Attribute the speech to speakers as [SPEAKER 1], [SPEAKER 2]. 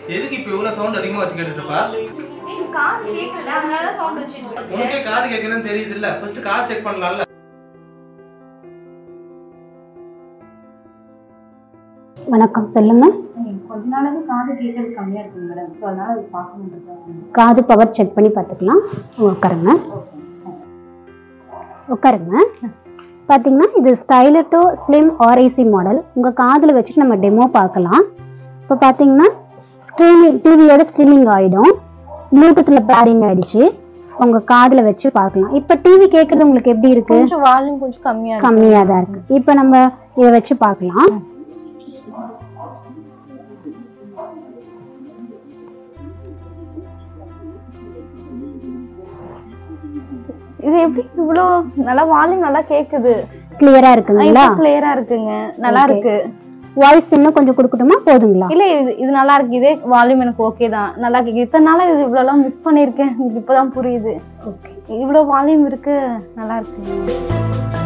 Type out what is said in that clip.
[SPEAKER 1] எதுக்கு இப்ப இவ்வளவு சவுண்ட் அதிகமா வச்சு கேட்டுட்டு இருப்பா
[SPEAKER 2] எனக்கு காது கேட்கல அதனால சவுண்ட் வச்சுட்டு
[SPEAKER 1] உனக்கே காது கேட்கணும்னு தெரியுது இல்ல ஃபர்ஸ்ட் காது செக் பண்ணலாம்ல
[SPEAKER 3] வணக்கம் சொல்லுங்க
[SPEAKER 2] கொஞ்ச நாளாவே காது கேட்கறது கம்மியா இருக்குங்க மேடம் ஸோ அதனால அது பார்க்கணுன்றது
[SPEAKER 3] காது பவர் செக் பண்ணி பார்த்துக்கலாம் உட்காருங்க உட்காருங்க பார்த்தீங்கன்னா இது ஸ்டைலட்டோ ஸ்லிம் ஆர்ஐசி மாடல் உங்கள் காதில் வச்சுட்டு நம்ம டெமோ பார்க்கலாம் இப்போ பார்த்தீங்கன்னா ஸ்ட்ரீமிங் டிவியோட ஸ்ட்ரீமிங் ஆகிடும் ப்ளூடூத்தில் பேரிங் ஆயிடுச்சு உங்கள் காதில் வச்சு பார்க்கலாம் இப்போ டிவி கேட்குறது உங்களுக்கு எப்படி இருக்கு
[SPEAKER 2] கொஞ்சம் வால்யூம் கொஞ்சம் கம்மியா இருக்கு
[SPEAKER 3] கம்மியாக தான் இருக்கு இப்போ நம்ம இதை வச்சு பார்க்கலாம்
[SPEAKER 2] இது எப்படி இவ்வளோ நல்லா வால்யூம் நல்லா கேக்குது
[SPEAKER 3] கிளியராக இருக்குங்களா
[SPEAKER 2] கிளியரா இருக்குங்க நல்லா
[SPEAKER 3] Okay.
[SPEAKER 2] இருக்கு
[SPEAKER 3] வாய்ஸ் இன்னும் கொஞ்சம் கொடுக்கட்டுமா போதுங்களா
[SPEAKER 2] இல்ல இது இது நல்லா இருக்கு இதே வால்யூம் எனக்கு ஓகே தான் நல்லா கேக்குது இத்தனை நாளா இது இவ்வளோலாம் மிஸ் பண்ணியிருக்கேன் எனக்கு இப்பதான் புரியுது
[SPEAKER 3] ஓகே
[SPEAKER 2] இவ்வளோ வால்யூம் இருக்கு நல்லா இருக்கு